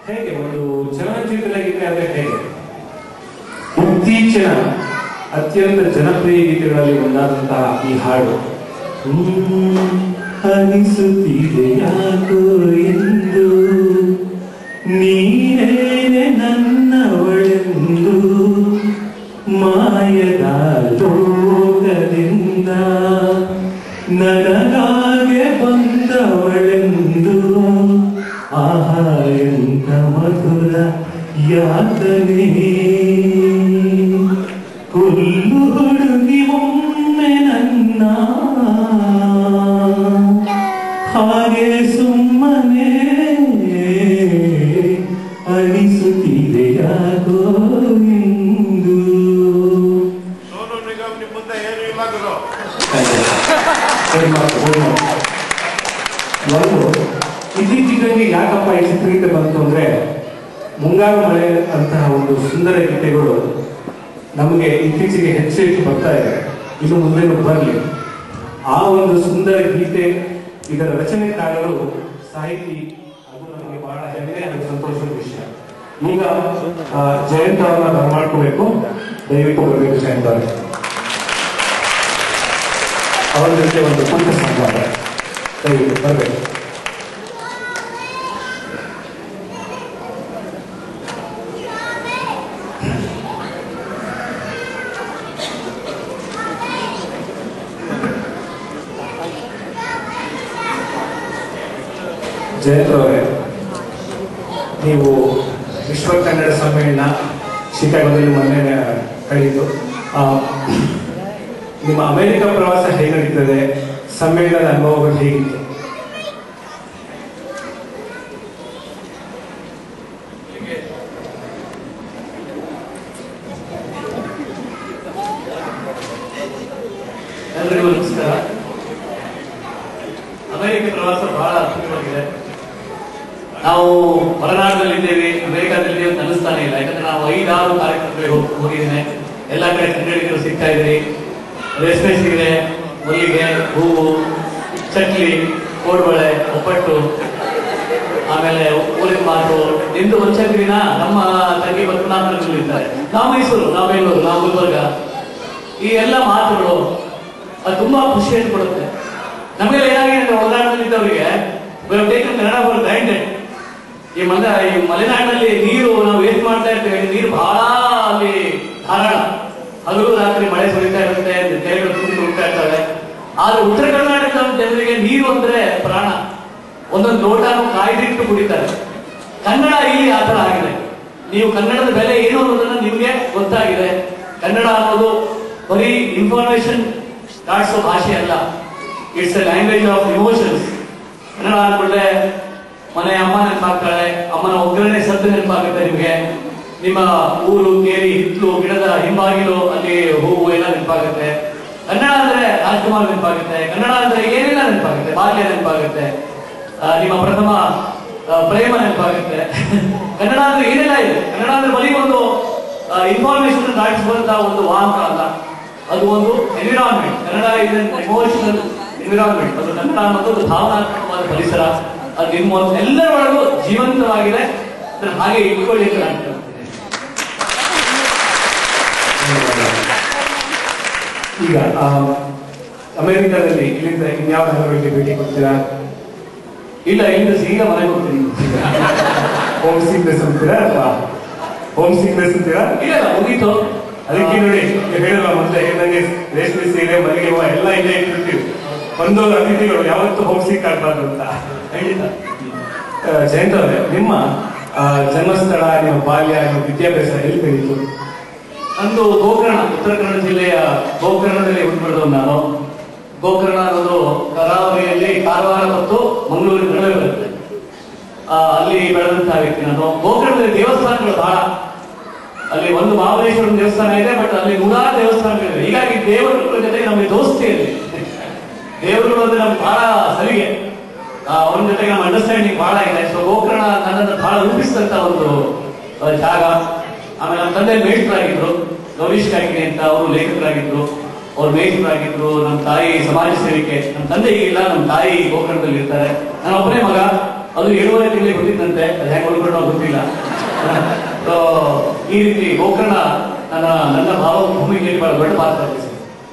ಹೇಗೆ ಒಂದು ಚಲನಚಿತ್ರ ಗೀತೆ ಅಂದ್ರೆ ಹೇಗೆ ಇತ್ತೀಚಿನ ಅತ್ಯಂತ ಜನಪ್ರಿಯ ಗೀತೆಗಳಲ್ಲಿ ಒಂದಾದಂತಹ ಈ ಹಾಡು ಹ್ಮ್, ಅನಿಸುತ್ತಿದೆ ಯಾಕೋ ಎಂದು ನೀನೇನೆ ನನ್ನವಳೆಂದು ಮಾಯದ ಲೋಕದಿಂದ ನನಗಾಗೆ ಬಂದವಳೆಂದು ಆಹಾ ಎಂತ ಮಧುರ ಯಾತನೆ ಹುಲ್ಲು ಹುಡುಗಿ ಒಮ್ಮೆ ನನ್ನ ಹಾಗೆ ಸುಮ್ಮನೆ ಅನಿಸುತ್ತಿದೆ ಯಾಕೋ ಎಂದು ಸೋನು ನಿಗಮ್ ನಿಮ್ ಮುಂದೆ ಏನು ಇಲ್ಲ ಗುರು ಸರಿ ಮಾತು, ಹೋಗಿ ಮಾತು. ಒಂದು ಇತ್ತೀಚೆಗಾಗಿ ಯಾಕಪ್ಪ ಈ ಚಿತ್ರಗೀತೆ ಬಂತು ಅಂದ್ರೆ ಮುಂಗಾರು ಮಳೆ ಅಂತಹ ಒಂದು ಸುಂದರ ಗೀತೆಗಳು ನಮಗೆ ಇತ್ತೀಚೆಗೆ ಹೆಚ್ಚು ಹೆಚ್ಚು ಬರ್ತಾ ಇದೆ ಇನ್ನು ಮುಂದೇನು ಬರಲಿ ಆ ಒಂದು ಸುಂದರ ಗೀತೆ ಇದರ ರಚನೆಕಾರರು ಸಾಹಿತಿ ಅದು ನಮಗೆ ಬಹಳ ಹೆಮ್ಮೆ ಹಾಗೂ ಸಂತೋಷದ ವಿಷಯ ಈಗ ಆ, ಜಯಂತ್ ಅವರನ್ನ ಬರಮಾಡ್ಕೋಬೇಕು ದಯವಿಟ್ಟು ಬರಬೇಕು ಜಯಂತ್ ಅವರೇ ಅವರ ಜೊತೆ ಒಂದು ಪುಟ್ಟ ಸಂವಾದ ದಯವಿಟ್ಟು ಬರಬೇಕು ಜಯಂತ್ ಅವರೇ ನೀವು ವಿಶ್ವ ಕನ್ನಡ ಸಮ್ಮೇಳನ ಶಿಕಾಗೋದಲ್ಲಿ ಮೊನ್ನೆ ಕಳೆಯಿತು ಆ, ನಿಮ್ಮ ಅಮೆರಿಕ ಪ್ರವಾಸ ಹೇಗೆ ನಡೀತದೆ ಸಮ್ಮೇಳನದ ಅನುಭವಗಳು ಹೇಗಿತ್ತು ಎಲ್ರಿಗೂ ನಮಸ್ಕಾರ ಅಮೆರಿಕ ಪ್ರವಾಸ ಬಹಳ ಅದ್ಭುತವಾಗಿದೆ ನಾವು ಹೊರನಾಡಿನಲ್ಲಿದ್ದೇವೆ ಅಮೆರಿಕಾದಲ್ಲಿ ಅಂತ ಅನಿಸ್ತಾನೆ ಇಲ್ಲ ಯಾಕಂದ್ರೆ ನಾವು ಐದಾರು ಕಾರ್ಯಕ್ರಮಗಳಿಗೆ ಹೋಗ್- ಹೋಗಿದ್ದೇನೆ ಎಲ್ಲ ಕಡೆ ಕನ್ನಡಿಗರು ಸಿಗ್ತಾ ಇದ್ರಿ ರೇಷ್ಮೆ ಸೀರೆ ಮಲ್ಲಿಗೆ ಹೂವು ಚಕ್ಲಿ ಕೋಡ್ಬಳೆ ಒಬ್ಬಟ್ಟು ಆಮೇಲೆ ಊರಿನ ಮಾತು ನಿಂದು ಒಂಚಕ್ರಿನ ನಮ್ಮ ತಂಗಿ ಪದ್ಮನಾಭನಲ್ಲಿ ಇರ್ತಾರೆ ನಾವು ಮೈಸೂರು ನಾವು ಬೆಂಗಳೂರು ನಾವು ಗುಲ್ಬರ್ಗ ಈ ಎಲ್ಲ ಮಾತುಗಳು ಅದು ತುಂಬಾ ಖುಷಿಯನ್ನು ಕೊಡುತ್ತೆ ನಮಗೆ ಏನಾಗಿದೆ ಅಂದ್ರೆ ಒಳನಾಡಿನಲ್ಲಿದ್ದವರಿಗೆ ಟೇಕನ್ ಕನ್ನಡ ಫಾರ್ ಗ್ರಾಂಟೆಡ್ ಈ ಮಲೆ ಈ ಮಲೆನಾಡಿನಲ್ಲಿ ನೀರು ನಾವು ಏನ್ ಮಾಡ್ತಾ ಇರ್ತೇವೆ ನೀರು ಬಹಳ ಅಲ್ಲಿ ಧಾರಾಳ ಹಗಲು ರಾತ್ರಿ ಮಳೆ ಸುರಿತಾ ಇರುತ್ತೆ ಕೆರೆಗಳು ತುಂಬಿ ಹೋಗ್ತಾ ಇರ್ತವೆ ಆದ್ರೆ ಉತ್ತರ ಕರ್ನಾಟಕದ ಜನರಿಗೆ ನೀರು ಅಂದ್ರೆ ಪ್ರಾಣ ಒಂದೊಂದು ಲೋಟನು ಕಾಯ್ದಿಟ್ಟು ಕುಡಿತಾರೆ ಕನ್ನಡ ಇಲ್ಲಿ ಆ ಥರ ಆಗಿದೆ ನೀವು ಕನ್ನಡದ ಬೆಲೆ ಏನು ಅನ್ನೋದನ್ನ ನಿಮ್ಗೆ ಗೊತ್ತಾಗಿದೆ ಕನ್ನಡ ಅನ್ನೋದು ಬರೀ ಇನ್ಫಾರ್ಮೇಶನ್ ಕಾಡಿಸೋ ಭಾಷೆ ಅಲ್ಲ it's a language of emotions Kannada ಅಂದ್ಕೊಂಡ್ರೆ ಮನೆ ಅಮ್ಮ ನೆನಪಾಗ್ತಾಳೆ ಅಮ್ಮನ ಒಗ್ಗರಣೆ ಸದ್ದು ನೆನಪಾಗುತ್ತೆ ನಿಮಗೆ ನಿಮ್ಮ ಊರು ಕೇರಿ ಹಿತ್ಲು ಗಿಡದ ಹಿಂಬಾಗಿಲು ಅಲ್ಲಿ ಹೂವು ಎಲ್ಲ ನೆನಪಾಗುತ್ತೆ ಕನ್ನಡ ಅಂದ್ರೆ ರಾಜ್ಕುಮಾರ್ ನೆನಪಾಗುತ್ತೆ ಕನ್ನಡ ಅಂದ್ರೆ ಏನೆಲ್ಲ ನೆನಪಾಗುತ್ತೆ ಬಾಲ್ಯ ನೆನಪಾಗುತ್ತೆ ಆ, ನಿಮ್ಮ ಪ್ರಥಮ ಆ, ಪ್ರೇಮ ನೆನಪಾಗುತ್ತೆ ಕನ್ನಡ ಅಂದ್ರೆ ಏನೆಲ್ಲ ಇದೆ ಕನ್ನಡ ಅಂದ್ರೆ ಬರೀ ಒಂದು ಇನ್ಫಾರ್ಮೇಶನ್ ದಾಟಿಸುವಂತ ಒಂದು ವಾಹಕ ಅಲ್ಲ ಅದು ಒಂದು ಎನ್ವಿರಾನ್ಮೆಂಟ್ ಕನ್ನಡ ಇದೆ ಎಮೋಷನಲ್ ಎನ್ವಿರಾನ್ಮೆಂಟ್ ಅದು ಕನ್ನಡ ಅನ್ನೋದು ಒಂದು ಭಾವನಾತ್ಮಕವಾದ ಪರಿಸರ ಅದು ನಿಮ್ಮ ಎಲ್ಲರೊಳಗೂ ಜೀವಂತವಾಗಿದೆ ಅದನ್ನ ಹಾಗೆ ಇಟ್ಕೊಳ್ಳಿ ಅಂತ ನಾನು ಕೇಳ್ತೀನಿ. ಈಗ ಆ, ಅಮೆರಿಕದಲ್ಲಿ ಇಲ್ಲಿಂದ ಇನ್ಯಾವ ನಗರಗಳಿಗೆ ಭೇಟಿ ಕೊಡ್ತೀರಾ ಇಲ್ಲ ಇಲ್ಲಿಂದ ಸೀದಾ ಮನೆಗೆ ಹೋಗ್ತೀನಿ ಹೋಮ್ ಸಿಕ್ನೆಸ್ ಅಂತೀರಾ ಅಥವಾ ಹೋಮ್ ಸಿಕ್ನೆಸ್ ಅಂತೀರಾ ಇಲ್ಲ ಇಲ್ಲ ಮುಗೀತು ಅದಕ್ಕೆ ನೋಡಿ ನೀವು ಹೇಳಿಲ್ಲ ಮೊದಲೇ ನನಗೆ ರೇಷ್ಮೆ ಸೀರೆ ಮಲ್ಲಿಗೆ ಹೂವು ಎಲ್ಲ ಇಲ್ಲೇ ಇಟ್ಟಿರ್ತೀವಿ ಬಂದವರು ಅತಿಥಿಗಳು ಯಾವತ್ತೂ ಹೋಮ್ ಸಿಕ್ ಆಗ್ಬಾರ್ದು ಅಂತ ಖಂಡಿತ ಆ, ಜಯಂತ್ ಅವರೇ ನಿಮ್ಮ ಆ, ಜನ್ಮಸ್ಥಳ ನಿಮ್ಮ ಬಾಲ್ಯ ನಿಮ್ಮ ವಿದ್ಯಾಭ್ಯಾಸ ಎಲ್ಲಿ ಬೆಳೀತು ನಂದು ಗೋಕರ್ಣ ಉತ್ತರ ಕನ್ನಡ ಜಿಲ್ಲೆಯ ಗೋಕರ್ಣದಲ್ಲಿ ಹುಟ್ಟುಬಿಡಿದವ್ ನಾನು ಗೋಕರ್ಣ ಅನ್ನೋದು ಕರಾವಳಿಯಲ್ಲಿ ಕಾರವಾರ ಮತ್ತು ಮಂಗಳೂರಿನ ನಡುವೆ ಬರುತ್ತೆ ಆ, ಅಲ್ಲಿ ಬೆಳೆದಂತಹ ವ್ಯಕ್ತಿ ನಾನು ಗೋಕರ್ಣದಲ್ಲಿ ದೇವಸ್ಥಾನಗಳು ಬಹಳ ಅಲ್ಲಿ ಒಂದು ಮಹಾಬಲೇಶ್ವರನ ದೇವಸ್ಥಾನ ಇದೆ ಬಟ್ ಅಲ್ಲಿ ನೂರಾರು ದೇವಸ್ಥಾನಗಳಿವೆ ಹೀಗಾಗಿ ದೇವರುಗಳ ಜೊತೆಗೆ ನಮಗೆ ದೋಸ್ತಿ ಇದೆ ದೇವರುಗಳು ಅಂದ್ರೆ ನಮ್ಗೆ ಬಹಳ ಸಲಿಗೆ ಆ, ಅವ್ರ ಜೊತೆಗೆ ನಮ್ಮ ಅಂಡರ್ಸ್ಟ್ಯಾಂಡಿಂಗ್ ಬಹಳ ಇದೆ ಸೊ ಗೋಕರ್ಣ ನನ್ನನ್ನು ಬಹಳ ರೂಪಿಸಿದಂತ ಒಂದು ಆ, ಜಾಗ ಆಮೇಲೆ ನಮ್ಮ ತಂದೆ ಮೇಷ್ಟ್ರಾಗಿದ್ರು ಗೌರೀಶ್ ಕಾಕಿಣಿ ಅಂತ ಅವರು ಲೇಖಕರಾಗಿದ್ರು ಅವ್ರು ಮೇಷ್ಟ್ರಾಗಿದ್ರು ನಮ್ಮ ತಾಯಿ ಸಮಾಜ ಸೇವಿಕೆ ನಮ್ಮ ತಂದೆ ಈಗಿಲ್ಲ ನಮ್ಮ ತಾಯಿ ಗೋಕರ್ಣದಲ್ಲಿ ಇರ್ತಾರೆ ನಾನು ಒಬ್ಬನೇ ಮಗ ಅದು ಏಳುವರೆ ತಿಂಗಳಿಗೆ ಗೊತ್ತಿತ್ತಂತೆ ಅದು ಹೆಂಗೆ ಉಳ್ಕೊಂಡೋ ಗೊತ್ತಿಲ್ಲ So, ಈ ರೀತಿ ಗೋಕರ್ಣ ನನ್ನ ನನ್ನ ಭಾವ ಭೂಮಿಗೆ ಬಹಳ ದೊಡ್ಡ ಪಾತ್ರ ವಹಿಸಿದೆ.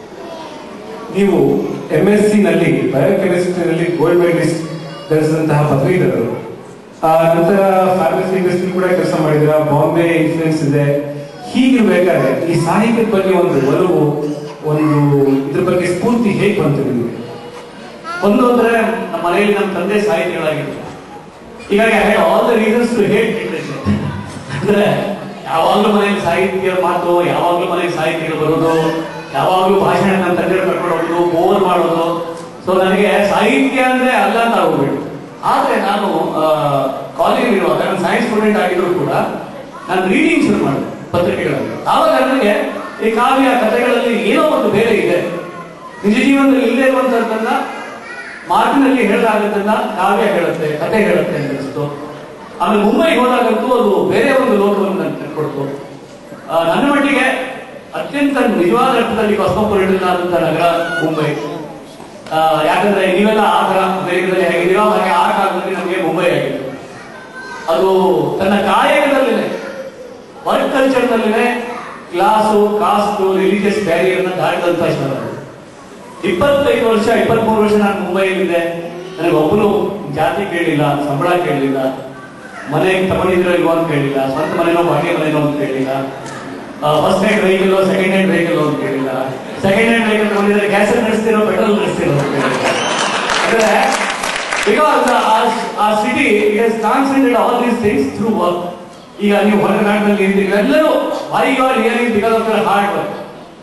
ನೀವು ಎಂ ಎಸ್ ಸಿ ನಲ್ಲಿ ಬಯೋಕೆಮಿಸ್ಟ್ರಿನಲ್ಲಿ ಗೋಲ್ಡ್ ಮೆಡಲಿಸ್ಟ್ ಗಳಿಸಿದಂತಹ ಪದವೀಧರರು ಆ ನಂತರ ಫಾರ್ಮಸಿ ಇಂಡಸ್ಟ್ರಿ ಕೂಡ ಕೆಲಸ ಮಾಡಿದ್ರ ಬಾಂಬೆ ಇನ್ಫ್ಲೂಯೆನ್ಸ್ ಇದೆ ಹೀಗಿರ್ಬೇಕಾದ್ರೆ ಈ ಸಾಹಿತ್ಯದ ಬಗ್ಗೆ ಒಂದು ಒಲವು ಒಂದು ಇದ್ರ ಬಗ್ಗೆ ಸ್ಫೂರ್ತಿ ಹೇಗೆ ಬಂತು ನಿಮಗೆ ಒಂದು ಅಂದ್ರೆ ನಮ್ಮ ಮನೆಯಲ್ಲಿ ನಮ್ಮ ತಂದೆ ಸಾಹಿತಿಗಳಾಗಿದ್ರು ಹೀಗಾಗಿ I had all the reasons to hate literature ಅಂದ್ರೆ ಯಾವಾಗ್ಲೂ ಮನೆಯಲ್ಲಿ ಸಾಹಿತ್ಯ ಮಾತು ಯಾವಾಗ್ಲೂ ಮನೆಯಲ್ಲಿ ಸಾಹಿತಿಗಳು ಬರೋದು ಯಾವಾಗ್ಲೂ ಭಾಷಣ ನನ್ನ ತಂದೆಯವರು ಕರ್ಕೊಂಡು ಹೋಗೋದು ಬೋರ್ ಮಾಡೋದು ಸೊ ನನಗೆ ಸಾಹಿತ್ಯ ಅಂದ್ರೆ ಅಲ್ಲ ಅಂತ ಹೋಗ್ಬಿಟ್ಟು ಆದ್ರೆ ನಾನು ಕಾಲೇಜ್ ಇರುವಾಗ ನಾನು ಸೈನ್ಸ್ ಸ್ಟೂಡೆಂಟ್ ಆಗಿದ್ರು ಕೂಡ ನಾನು ರೀಡಿಂಗ್ ಶುರು ಮಾಡಿದೆ ಪತ್ರಿಕೆಗಳಲ್ಲಿ ಆವಾಗ ನನಗೆ ಈ ಕಾವ್ಯ ಕಥೆಗಳಲ್ಲಿ ಏನೋ ಒಂದು ಬೇರೆ ಇದೆ ನಿಜ ಜೀವನದಲ್ಲಿ ಇಲ್ಲದೆ ಇರುವಂತಹದ್ದನ್ನ ಮಾತಿನಲ್ಲಿ ಹೇಳಲಾಗದ್ದನ್ನ ಕಾವ್ಯ ಹೇಳುತ್ತೆ ಕಥೆ ಹೇಳುತ್ತೆ ಅಂತ ಅನಿಸ್ತು ಆಮೇಲೆ ಮುಂಬೈಗೆ ಹೋದಾಗಂತೂ ಅದು ಬೇರೆ ಒಂದು ಲೋಕವನ್ನು ನನಗೆ ಕಟ್ಕೊಡ್ತು ಆ, ನನ್ನ ಮಟ್ಟಿಗೆ ಅತ್ಯಂತ ನಿಜವಾದ ಅರ್ಥದಲ್ಲಿ ಕಾಸ್ಮೋಪಾಲಿಟನ್ ಆದಂತ ನಗರ ಮುಂಬೈ ಆ, ಯಾಕಂದ್ರೆ ನೀವೆಲ್ಲ ಆ ತರ ಅಮೆರಿಕದಲ್ಲಿ ಹೇಗಿದ್ದೀರೋ ಹಾಗೆ ಆ ಕಾಲದಲ್ಲಿ ನಮಗೆ ಮುಂಬೈ ಆಗಿತ್ತು ಅದು ತನ್ನ ಕಾಯಕದಲ್ಲಿನೇ ವರ್ಕ್ ಕಲ್ಚರ್ನಲ್ಲಿನೇ ಕ್ಲಾಸು ಕಾಸ್ಟು ರಿಲಿಜಿಯಸ್ ಬ್ಯಾರಿಯರ್ನ ದಾಟಿದಂತ ಸ್ಥಳ ಅದು. ಇಪ್ಪತ್ತೈದು ವರ್ಷ ಇಪ್ಪತ್ಮೂರು ವರ್ಷ ನಾನು ಮುಂಬೈಯಲ್ಲಿದ್ದೆ ನನಗೆ ಒಬ್ಬನು ಜಾತಿ ಕೇಳಲಿಲ್ಲ ಸಂಬಳ ಕೇಳಲಿಲ್ಲ ಮನೆ ತಗೊಂಡಿದ್ರೋ ಇಲ್ವೋ ಅಂತ ಕೇಳಿಲ್ಲ ಸ್ವಂತ ಮನೆನೋ ಬಾಡಿಗೆ ಮನೆನೋ ಅಂತ ಕೇಳಿಲ್ಲ first hand vehicle second hand vehicle ಅಂತ ಕೇಳಿಲ್ಲ ಸೆಕೆಂಡ್ ಹ್ಯಾಂಡ್ ವೆಹಿಕಲ್ ತಗೊಂಡಿದ್ರೆ ಗ್ಯಾಸ್ ನಡೆಸ್ತಿರೋ ಪೆಟ್ರೋಲ್ ನಡೆಸ್ತಿರೋ ಅಂತ ಕೇಳಿಲ್ಲ ಅಂದ್ರೆ ಬಿಕಾಸ್ ಆ city it has transcended all these things through work ಈಗ ನೀವು ಹೊರನಾಡಿನಲ್ಲಿ ಇರ್ತೀವಿ ಎಲ್ಲರೂ why you are hearing because of your hard work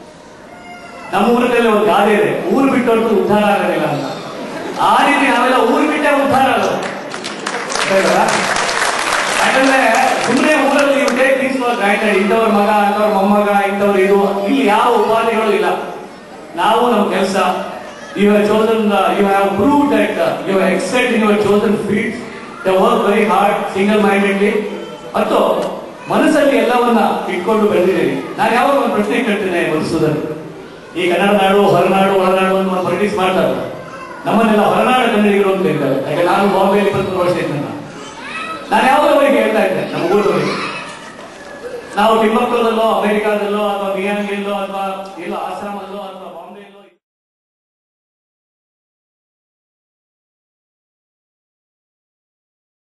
ನಮ್ಮ ಊರಲ್ಲಿ ಒಂದು ಗಾದೆ ಇದೆ ಊರು ಬಿಟ್ಟವ್ರದ್ದು ಉದ್ಧಾರ ಆಗೋದಿಲ್ಲ ಅಂತ ಆ ರೀತಿ ನಾವೆಲ್ಲ ಊರು ಬಿಟ್ಟೆ ಉದ್ಧಾರ ಆಗೋದು ಹೌದಾ? ಯಾಕಂದ್ರೆ ಸುಮ್ಮನೆ ಊರಲ್ಲಿ ನೀವು ಟೇಕ್ ಥಿಂಗ್ಸ್ ಫಾರ್ ಗ್ರಾಂಟೆಡ್ ಇಂಥವ್ರ ಮಗ ಇಂಥವ್ರ ಮೊಮ್ಮಗ ಇಂಥವ್ರು ಇದು ಇಲ್ಲಿ ಯಾವ ಉಪಾಧಿಗಳು ಇಲ್ಲ ನಾವು ನಮ್ಮ ಕೆಲಸ you have chosen you have prove that you have excelled in your chosen field the work very hard single mindedly ಮತ್ತು ಮನಸ್ಸಲ್ಲಿ ಎಲ್ಲವನ್ನ ಇಟ್ಕೊಂಡು ಬೆಳೆದಿದ್ದೀರಿ ನಾನು ಯಾವಾಗ ಒಂದು ಪ್ರಶ್ನೆ ಕೇಳ್ತೇನೆ ಮಧುಸೂದನ್ ಈ ಕನ್ನಡ ನಾಡು ಹೊರನಾಡು ಒಳನಾಡು ಅಂತ ಒಂದು ಪೊಲಿಟಿಕ್ಸ್ ಮಾಡ್ತಾರೆ ನಮ್ಮನ್ನೆಲ್ಲ ಹೊರನಾಡು ಕನ್ನಡಿಗರು ಅಂತ ಇದ್ದಾರೆ ಯಾಕೆ ನಾನು ಬಾಂಬೆ ಇಪ್ಪತ್ಮೂರು ವರ್ಷ ಇದ್ದೆ ನಾನು. ನಾನು ಯಾವಾಗ ಅವರಿಗೆ ಹೇಳ್ತಾ ಇದ್ದೆ ನಮ್ಮ ಊರವರಿಗೆ ನಾವು ಟಿಂಬಕ್ಟೂರಲ್ಲೋ ಅಮೆರಿಕಾದಲ್ಲೋ ಅಥವಾ ಮಿಯಾನ್ಗಿಲ್ಲೋ ಅಥವಾ ಎಲ್ಲೋ ಆಶ್ರಮಲ್ಲೋ ಅಥವಾ